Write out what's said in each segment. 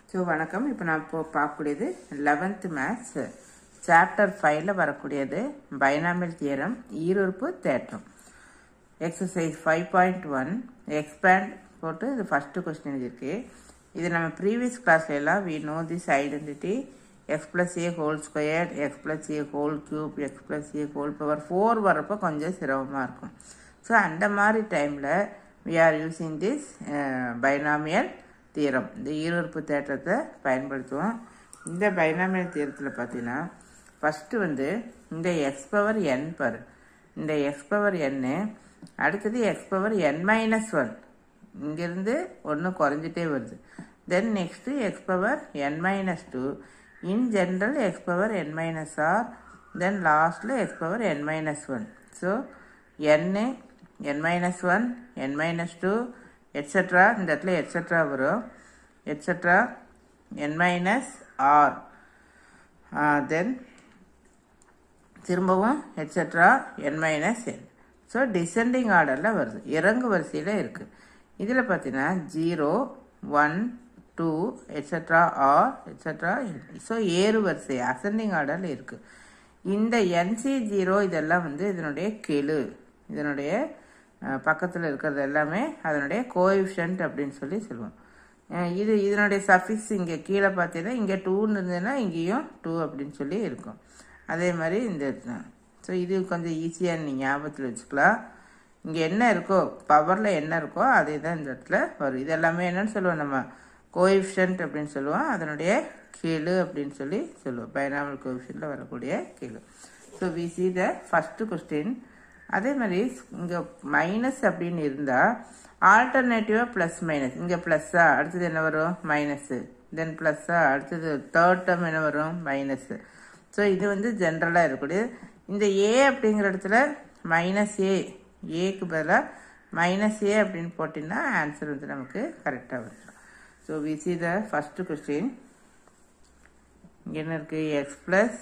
so வணக்கம் இப்போ நான் இப்போ பார்க்கக்கூடியது லெவன்த்து மேத்ஸ் சாப்டர் ஃபைவ்ல வரக்கூடியது பைனாமியல் தியரம் ஈருறுப்பு தேற்றம் exercise five point one expand போட்டு இது ஃபஸ்ட்டு கொஸ்டின் இருக்கு இது நம்ம ப்ரீவியஸ் கிளாஸ்ல எல்லாம் we know this identity x plus a whole square x plus a whole cube x plus a whole power four வரப்போ கொஞ்சம் சிரமமாக இருக்கும் ஸோ அந்த மாதிரி டைமில் we are using this binomial theorem இந்த ஈருறுப்பு தேற்றத்தை பயன்படுத்துவோம் இந்த பைனாமியல் தீரத்தில் பார்த்தீங்கன்னா ஃபஸ்ட்டு வந்து இந்த எக்ஸ் பவர் என் பர் இந்த எக்ஸ் பவர் என்னு அடுத்தது x power n minus one இங்கேருந்து ஒன்று குறைஞ்சிட்டே வருது then next x power n minus two in general x power n minus r then லாஸ்ட்டில் x power n minus one so n n minus one n minus two etcetera இந்த இடத்துல etcetera வரும் etcetera n minus r then திரும்பவும் etcetera n minus n so descending ஆர்டரில் வருது இறங்கு வரிசையில் இருக்குது இதில் பார்த்தீங்கன்னா zero one two etcetera r etcetera so ஏறு வரிசை அசெண்டிங் ஆர்டரில் இருக்குது இந்த என்சி ஜீரோ இதெல்லாம் வந்து இதனுடைய கெழு இதனுடைய பக்கத்தில் இருக்கிறது எல்லாமே அதனுடைய கோஎஃபிஷியன்ட் அப்படின்னு சொல்லி சொல்லுவோம் இது இதனுடைய சஃபிக்ஸ் இங்கே கீழே பார்த்தீங்கன்னா இங்கே டூன்னு இருந்ததுன்னா இங்கேயும் டூ அப்படின்னு சொல்லி இருக்கும் அதே மாதிரி இந்த ஸோ இது கொஞ்சம் ஈஸியாக நீங்கள் ஞாபகத்தில் வச்சுக்கலாம் இங்கே என்ன இருக்கோ பவரில் என்ன இருக்கோ அதே தான் இந்த இடத்துல வரும் இது எல்லாமே என்னன்னு சொல்லுவோம் நம்ம கோஎஃபிஷியன்ட் அப்படின்னு சொல்லுவோம் அதனுடைய கீழு அப்படின்னு சொல்லி சொல்லுவோம் பைனாமல் கோஎஃபிஷியன்ட்டில் வரக்கூடிய கீழு so we see the first question அதே மாதிரி இங்கே மைனஸ் அப்படின்னு இருந்தால் ஆல்டர்னேட்டிவாக ப்ளஸ் மைனஸ் இங்கே ப்ளஸ்ஸா அடுத்தது என்ன வரும் மைனஸ்ஸு தென் ப்ளஸ்ஸா அடுத்தது தேர்ட் டேர்ம் என்ன வரும் மைனஸ்ஸு ஸோ இது வந்து ஜென்ரலாக இருக்கக்கூடிய இந்த ஏ அப்படிங்கிற இடத்துல மைனஸ் ஏ ஏக்கு பதிலாக மைனஸ் ஏ அப்படின்னு போட்டிங்கன்னா ஆன்சர் வந்து நமக்கு கரெக்டாக வந்துடும் so we see the first question இங்கே என்ன இருக்குது x plus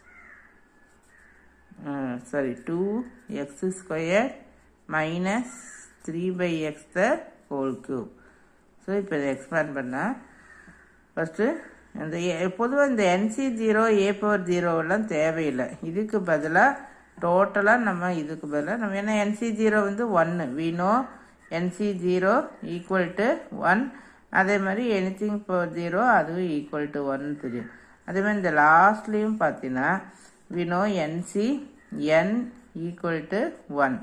sorry two x square minus three by x the whole cube so இப்போ இதை எக்ஸ்பேண்ட் பண்ணால் ஃபஸ்ட்டு இந்த பொதுவாக இந்த என்சி ஜீரோ ஏ பவர் ஜீரோவெல்லாம் தேவையில்லை இதுக்கு பதிலாக டோட்டலாக நம்ம இதுக்கு பதிலாக நம்ம ஏன்னா என்சி ஜீரோ வந்து ஒன்று வீணோ n C zero equal to one அதே மாதிரி எனிதிங் பவர் ஜீரோ அதுவும் ஈக்குவல் டு ஒன் தெரியும் அதே மாதிரி இந்த லாஸ்ட்லேயும் பார்த்தீங்கன்னா வினோ n C n equal to one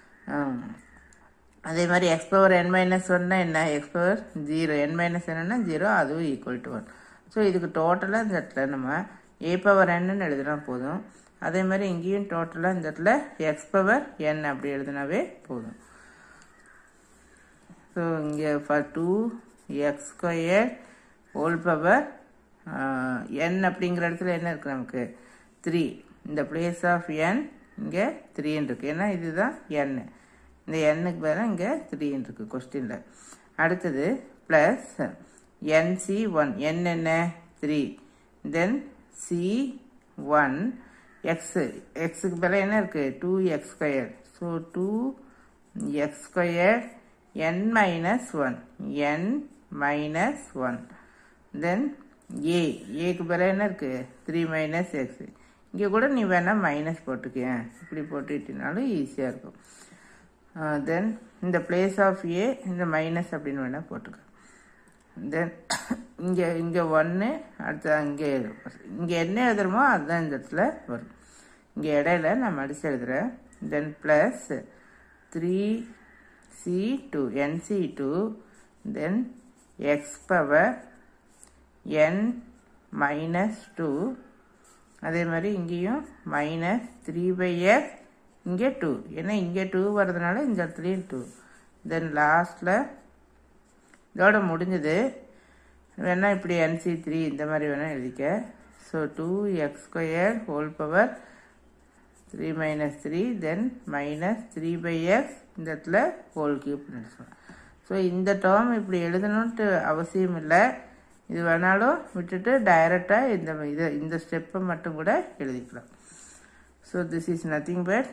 அதே மாதிரி எக்ஸ் பவர் என் மைனஸ் ஒன்னா என்ன x power zero n minus என்னன்னா ஜீரோ அதுவும் ஈக்குவல் டு ஒன் ஸோ இதுக்கு டோட்டலாக இந்த இடத்துல நம்ம ஏ பவர் என்னன்னு எழுதினா போதும் அதே மாதிரி இங்கேயும் டோட்டலாக இந்த இடத்துல எக்ஸ் பவர் என் அப்படி எழுதினாவே போதும் ஸோ இங்கே for two x square whole power n அப்படிங்கிற இடத்துல என்ன இருக்குது நமக்கு த்ரீ இந்த பிளேஸ் ஆஃப் என் இங்கே த்ரீன்னு இருக்குது ஏன்னா இதுதான் என் இந்த எண்ணுக்கு பதிலாக இங்கே த்ரீன்னு இருக்குது கொஸ்டினில் அடுத்தது ப்ளஸ் என்சி ஒன் என் என்ன three then C one x எக்ஸுக்கு பதிலாக என்ன இருக்குது two x square so two x square n minus one n minus one then a ஏக்கு பதிலாக என்ன இருக்குது த்ரீ மைனஸ் எக்ஸ் இங்கே கூட நீ வேணால் மைனஸ் போட்டுக்க இப்படி போட்டுக்கிட்டனாலும் ஈஸியாக இருக்கும் தென் இந்த பிளேஸ் ஆஃப் ஏ இந்த மைனஸ் அப்படின்னு வேணால் போட்டுக்க தென் இங்கே இங்கே ஒன்று அடுத்து அங்கே இங்கே என்ன எழுதுறோமோ அதுதான் இந்த இடத்துல வரும் இங்கே இடையில நான் மடித்து எழுதுகிறேன் then plus three C two n C two then x power n minus two அதே மாதிரி இங்கேயும் மைனஸ் த்ரீ பை எக்ஸ் இங்கே டூ ஏன்னா இங்கே டூ வர்றதுனால இந்த இடத்துலையும் டூ தென் லாஸ்ட்டில் இதோட முடிஞ்சது வேணால் இப்படி என்சி த்ரீ இந்த மாதிரி வேணால் எழுதிக்க so two x square whole power three minus three then minus three by x இந்த இடத்துல ஹோல் கியூப்னு எழுதுவோம் ஸோ இந்த டேர்ம் இப்படி எழுதணுன்ட்டு அவசியம் இல்லை இது வேணாலும் விட்டுட்டு டைரெக்டாக இந்த இதை இந்த ஸ்டெப்பை மட்டும் கூட எழுதிக்கலாம் so this is nothing but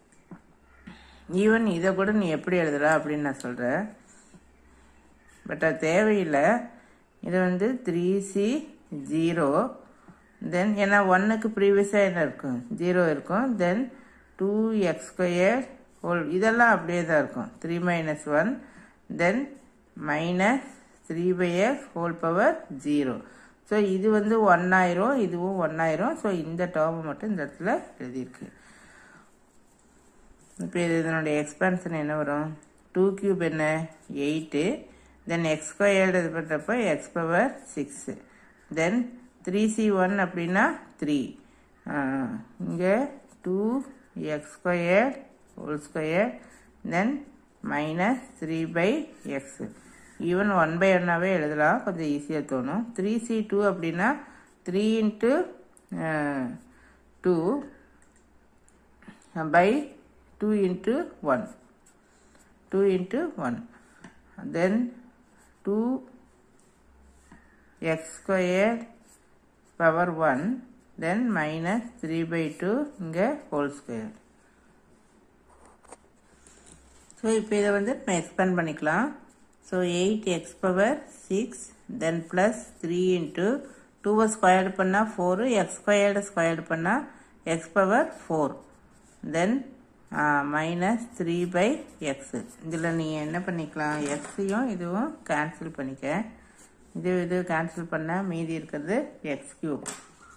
even இதை கூட நீ எப்படி எழுதுறா அப்படின்னு நான் சொல்கிறேன் பட் அது தேவையில்லை இது வந்து த்ரீ சி ஜீரோ தென் ஏன்னா ஒன்னுக்கு ப்ரீவியஸாக என்ன இருக்கும் ஜீரோ இருக்கும் then two x square whole இதெல்லாம் அப்படியே தான் இருக்கும் three minus one then minus three by x whole power zero so இது வந்து ஒன் ஆயிரும் இதுவும் ஒன் ஆயிரும் ஸோ இந்த டேர்ம் மட்டும் இந்த இடத்துல எழுதியிருக்கு இப்போ இது இதனுடைய எக்ஸ்பான்ஷன் என்ன வரும் டூ கியூப் என்ன எயிட்டு தென் எக்ஸ் ஸ்கொயர்டு இது பண்ணுறப்ப x power six then three C one அப்படின்னா த்ரீ இங்கே two x square whole square then minus three by x even one by ஒன்னாவே எழுதலாம் கொஞ்சம் ஈஸியாக தோணும் த்ரீ சி டூ அப்படின்னா three into two by two into one two into one then two x square power one then minus three by two இங்கே whole square so இப்போ இதை வந்து நம்ம எக்ஸ்பேண்ட் பண்ணிக்கலாம் so eight x power six then plus three into டூவை squared பண்ணால் four x squared squared பண்ணால் x power four then minus three by x இதில் நீங்கள் என்ன பண்ணிக்கலாம் எக்ஸையும் இதுவும் கேன்சல் பண்ணிக்க இது இது கேன்சல் பண்ணால் மீதி இருக்கிறது எக்ஸ் கியூப்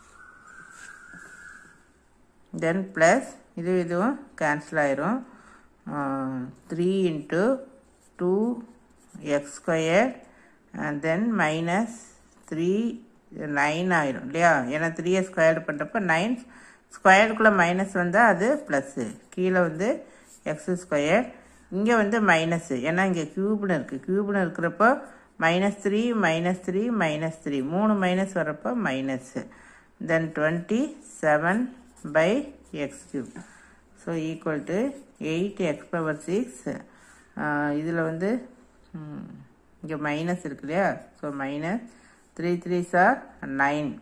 தென் ப்ளஸ் இது இதுவும் கேன்சல் ஆயிரும் three into two x square then minus three nine ஆயிரும் இல்லையா ஏன்னா த்ரீயை ஸ்கொயர்டு பண்ணுறப்ப நைன் ஸ்கொயருக்குள்ளே மைனஸ் வந்தால் அது ப்ளஸ்ஸு கீழே வந்து எக்ஸ் ஸ்கொயர் இங்கே வந்து மைனஸு ஏன்னா இங்கே க்யூப்னு இருக்குது க்யூப்னு இருக்கிறப்போ minus three minus three minus three மூணு மைனஸ் வரப்போ minus then twenty seven by x cube so equal to eight x power six இதில் வந்து இங்கே மைனஸ் இருக்கு இல்லையா so minus three three are nine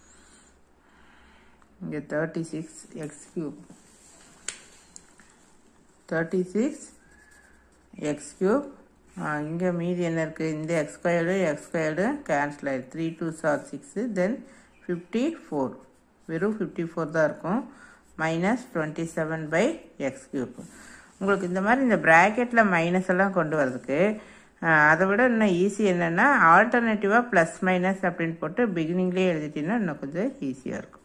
இங்கே thirty six x cube thirty six x cube இங்கே மீதி என்ன இருக்குது இந்த x squared x squared cancel ஆயிடுது three two are six then fifty four வெறும் ஃபிஃப்டி ஃபோர் தான் இருக்கும் minus twenty seven by x cube உங்களுக்கு இந்த மாதிரி இந்த ப்ராக்கெட்டில் மைனஸ் எல்லாம் கொண்டு வரதுக்கு அதை விட இன்னும் ஈஸி என்னென்னா ஆல்டர்னேட்டிவாக ப்ளஸ் மைனஸ் அப்படின்னு போட்டு பிகினிங்லேயே எழுதிட்டீங்கன்னா இன்னும் கொஞ்சம் ஈஸியாக இருக்கும்